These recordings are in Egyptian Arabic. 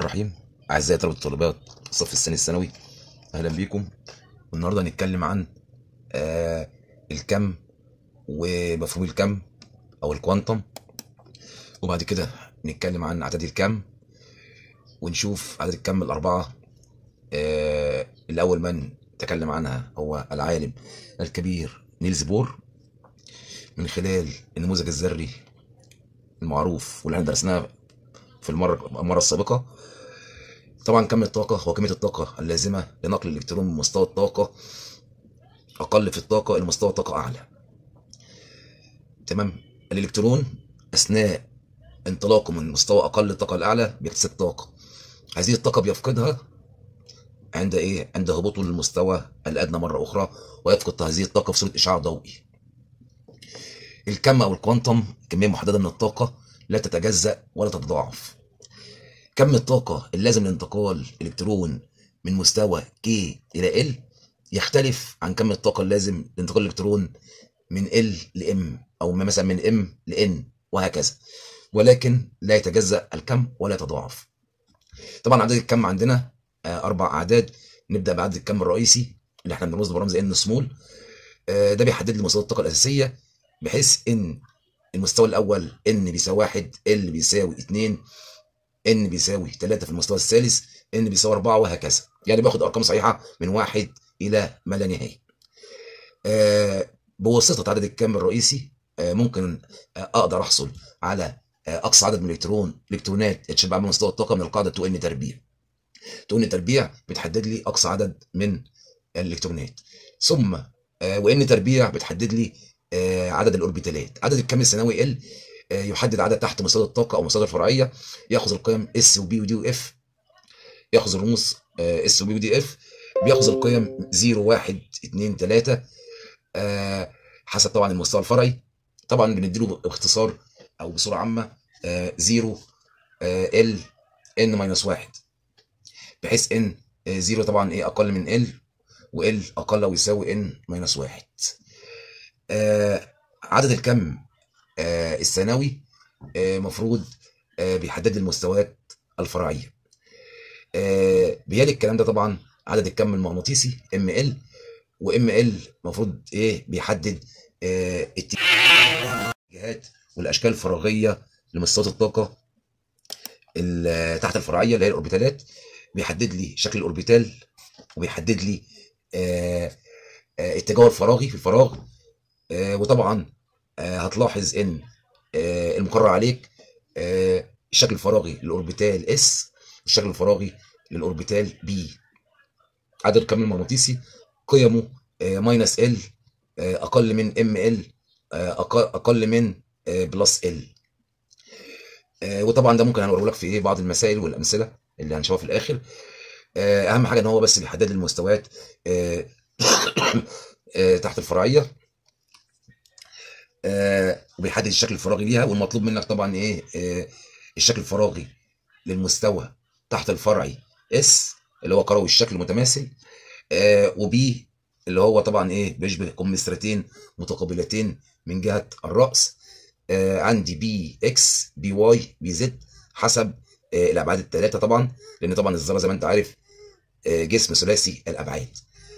الرحيم أعزائي طلبة الطالبات الصف الثاني الثانوي أهلا بيكم والنهاردة هنتكلم عن آه الكم ومفهوم الكم أو الكوانتم وبعد كده نتكلم عن أعداد الكم ونشوف عدد الكم الأربعة آه الأول من تكلم عنها هو العالم الكبير نيلز بور من خلال النموذج الذري المعروف واللي احنا درسناه في المرة المرة السابقة طبعا كم الطاقة هو كمية الطاقة اللازمة لنقل الإلكترون من مستوى الطاقة أقل في الطاقة إلى مستوى طاقة أعلى تمام الإلكترون أثناء انطلاقه من مستوى أقل الطاقة الأعلى بيكتسب طاقة هذه الطاقة بيفقدها عند إيه؟ عند هبوطه للمستوى الأدنى مرة أخرى ويفقد هذه الطاقة في صورة إشعاع ضوئي الكم أو الكوانتم كمية محددة من الطاقة لا تتجزأ ولا تتضاعف كم الطاقة اللازم لانتقال إلكترون من مستوى K إلى L يختلف عن كم الطاقة اللازم لانتقال الإلكترون من L ل M أو مثلا من M ل N وهكذا ولكن لا يتجزأ الكم ولا يتضاعف طبعا عدد الكم عندنا آه، أربع أعداد نبدأ بعدد الكم الرئيسي اللي احنا بنرمز برمز N سمول ده بيحدد لي مستوى الطاقة الأساسية بحيث إن المستوى الأول N بيساوي واحد L بيساوي اتنين N بيساوي 3 في المستوى الثالث N بيساوي 4 وهكذا يعني باخد ارقام صحيحه من واحد الى ما لا نهايه آه بواسطه عدد الكم الرئيسي آه ممكن آه اقدر احصل على آه اقصى عدد من الالكترون الكترونات يتشبع بها مستوى الطاقه من القاعده 2 ان تربيع 2 ان تربيع بتحدد لي اقصى عدد من الالكترونات ثم آه وان تربيع بتحدد لي آه عدد الاوربيتالات عدد الكم الثانوي ال آه يحدد عدد تحت مصادر الطاقه او مصادر فرعيه ياخذ القيم اس وبي ودي واف ياخذ الرموز اس وبي ودي اف بياخذ القيم 0 1 2 3 آه حسب طبعا المستوى الفرعي طبعا بنديله باختصار او بصوره عامه 0 ال ان ماينس 1 بحيث ان 0 طبعا ايه اقل من ال وال اقل او يساوي ان ماينس 1 آه عدد الكم آه الثانوي مفروض آه بيحدد لي المستويات الفرعيه آه بيالي الكلام ده طبعا عدد الكم المغناطيسي ام ال وام ال المفروض ايه بيحدد آه الاتجاهات والاشكال الفراغيه لمستويات الطاقه تحت الفرعيه اللي هي الاوربيتالات بيحدد لي شكل الاوربيتال وبيحدد لي اتجاهه الفراغي في الفراغ وطبعا هتلاحظ ان المقرر عليك الشكل الفراغي للاوربيتال اس والشكل الفراغي للاوربيتال بي عدد الكم المغناطيسي قيمه ماينس ال اقل من ام ال اقل من بلس ال وطبعا ده ممكن هنقول لك في ايه بعض المسائل والامثله اللي هنشوفها في الاخر اهم حاجه ان هو بس بيحدد لي المستويات تحت الفرعيه آه وبيحدد الشكل الفراغي ليها والمطلوب منك طبعا ايه آه الشكل الفراغي للمستوى تحت الفرعي اس اللي هو كروي الشكل متماثل آه وبي اللي هو طبعا ايه بيشبه كمثرتين متقابلتين من جهه الراس آه عندي بي اكس بي واي بي زد حسب آه الابعاد الثلاثه طبعا لان طبعا الذره زي ما انت عارف آه جسم ثلاثي الابعاد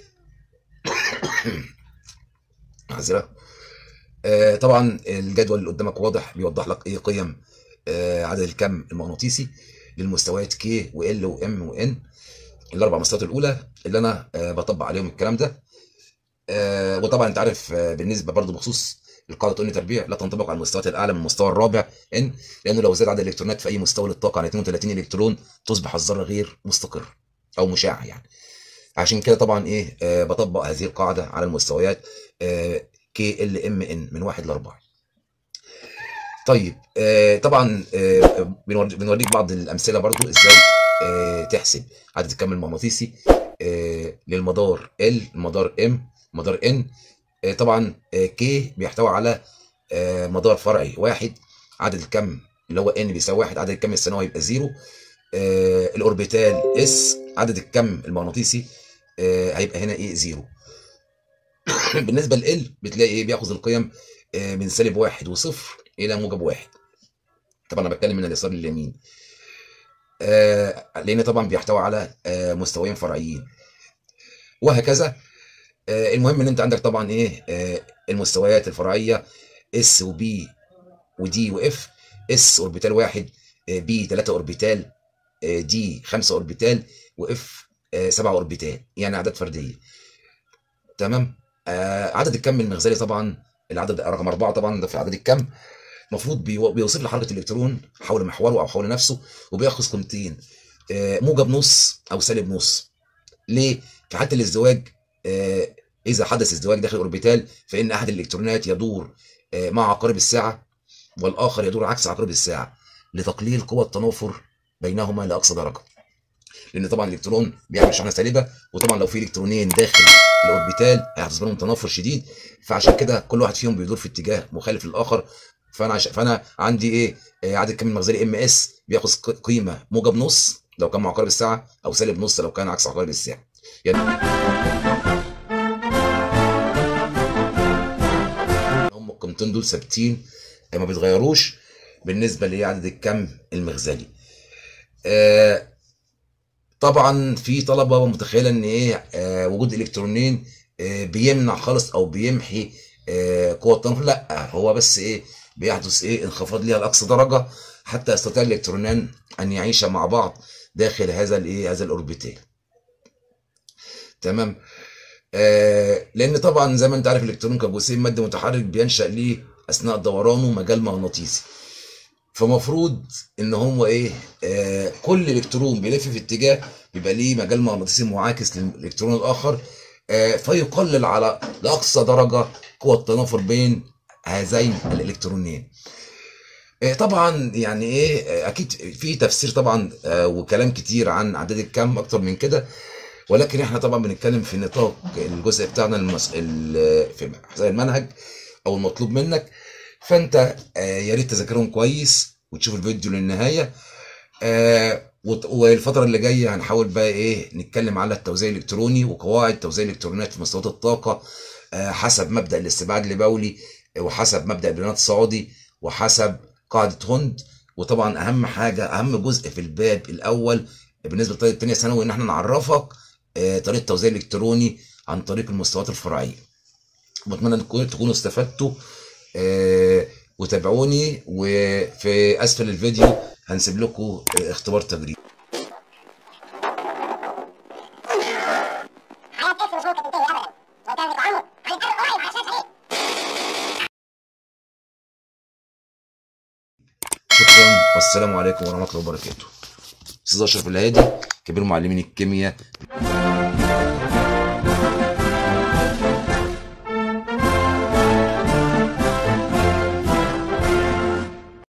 معذره آه طبعا الجدول اللي قدامك واضح بيوضح لك ايه قيم آه عدد الكم المغناطيسي للمستويات كي وال وام وان الاربع مستويات الاولى اللي انا آه بطبق عليهم الكلام ده وطبعا انت عارف بالنسبه برضو بخصوص القاعده تقول تربيع لا تنطبق على المستويات الاعلى من المستوى الرابع ان لانه لو زاد عدد الالكترونات في اي مستوى للطاقه عن 32 الكترون تصبح الذره غير مستقره او مشعه يعني عشان كده طبعا ايه بطبق هذه القاعده على المستويات كي ال ام ان من واحد لاربعه. طيب آه طبعا آه بنوريك بعض الامثله برضو ازاي آه تحسب عدد الكم المغناطيسي آه للمدار ال المدار ام مدار ان آه طبعا آه كي بيحتوي على آه مدار فرعي واحد عدد الكم اللي هو ان بيساوي واحد عدد الكم الثانوي يبقى زيرو آه الاوربيتال اس عدد الكم المغناطيسي آه هيبقى هنا ايه زيرو بالنسبه ل بتلاقي ايه بياخذ القيم من سالب واحد وصفر الى موجب واحد طبعا انا بتكلم من اليسار لليمين آه، لان طبعا بيحتوي على آه، مستويين فرعيين وهكذا آه، المهم ان انت عندك طبعا ايه آه، المستويات الفرعيه اس وبي ودي واف اس اوربيتال واحد آه، بي 3 اوربيتال آه، دي 5 اوربيتال واف 7 اوربيتال يعني اعداد فرديه تمام آه عدد الكم المغزلي طبعا العدد رقم أربعة طبعا ده في عدد الكم المفروض بيو- بيوصف لي حركه الالكترون حول محوره او حول نفسه وبياخذ قيمتين آه، موجب نص او سالب نص ليه في حاله الازدواج آه، اذا حدث ازدواج داخل الاوربيتال فان احد الالكترونات يدور آه، مع عقارب الساعه والاخر يدور عكس عقارب الساعه لتقليل قوى التنافر بينهما لاقصى درجه لان طبعا الالكترون بيعمل شحنه سالبه وطبعا لو في الكترونين داخل الاوربيتال هيحدث بينهم تنافر شديد فعشان كده كل واحد فيهم بيدور في اتجاه مخالف للاخر فانا عش... فانا عندي ايه آه، عدد الكم المغزلي ام اس بياخذ ق- قيمه موجب نص لو كان مع عقارب الساعه او سالب نص لو كان عكس عقارب الساعه يعني هم القيمتين دول ثابتين آه، ما بيتغيروش بالنسبه لعدد الكم المغزلي آه، طبعا في طلبه متخيله ان ايه آه وجود الكترونين آه بيمنع خالص او بيمحي آه قوه التنافر لا هو بس ايه بيحدث ايه انخفاض ليها لاقصى درجه حتى يستطيع الالكترونان ان يعيشا مع بعض داخل هذا الايه هذا الاوربيتال تمام آه لان طبعا زي ما انت عارف الالكترون كجسيم مادي متحرك بينشا ليه اثناء دورانه مجال مغناطيسي فمفروض ان هو ايه آه كل الكترون بيلف في اتجاه بيبقى ليه مجال مغناطيسي معاكس للالكترون الاخر آه فيقلل على لاقصى درجه قوه التنافر بين هذين الالكترونين آه طبعا يعني ايه آه اكيد في تفسير طبعا آه وكلام كتير عن اعداد الكم اكتر من كده ولكن احنا طبعا بنتكلم في نطاق الجزء بتاعنا المس... ال- في زي المنهج او المطلوب منك فانت آه، يا ريت تذاكرهم كويس وتشوف الفيديو للنهايه آه، وت- والفتره اللي جايه هنحاول بقى ايه نتكلم على التوزيع الالكتروني وقواعد توزيع الالكترونات في مستويات الطاقه آه، حسب مبدا الاستبعاد الليباولي وحسب مبدا البيانات الصعودي وحسب قاعده هوند وطبعا اهم حاجه اهم جزء في الباب الاول بالنسبه لطريقه الثانيه ثانوي ان احنا نعرفك آه، طريقه التوزيع الالكتروني عن طريق المستويات الفرعيه واتمنى ان تكونوا تكونوا استفدتوا آه، وتابعوني وفي اسفل الفيديو هنسيب لكم آه، اختبار تجريبي حياة اسم مش ممكن تنتهي ابدا وكان التعامل هيتقرب قريب عشان ايه شكرا والسلام عليكم ورحمه الله وبركاته استاذ اشرف الهادي كبير معلمين الكيمياء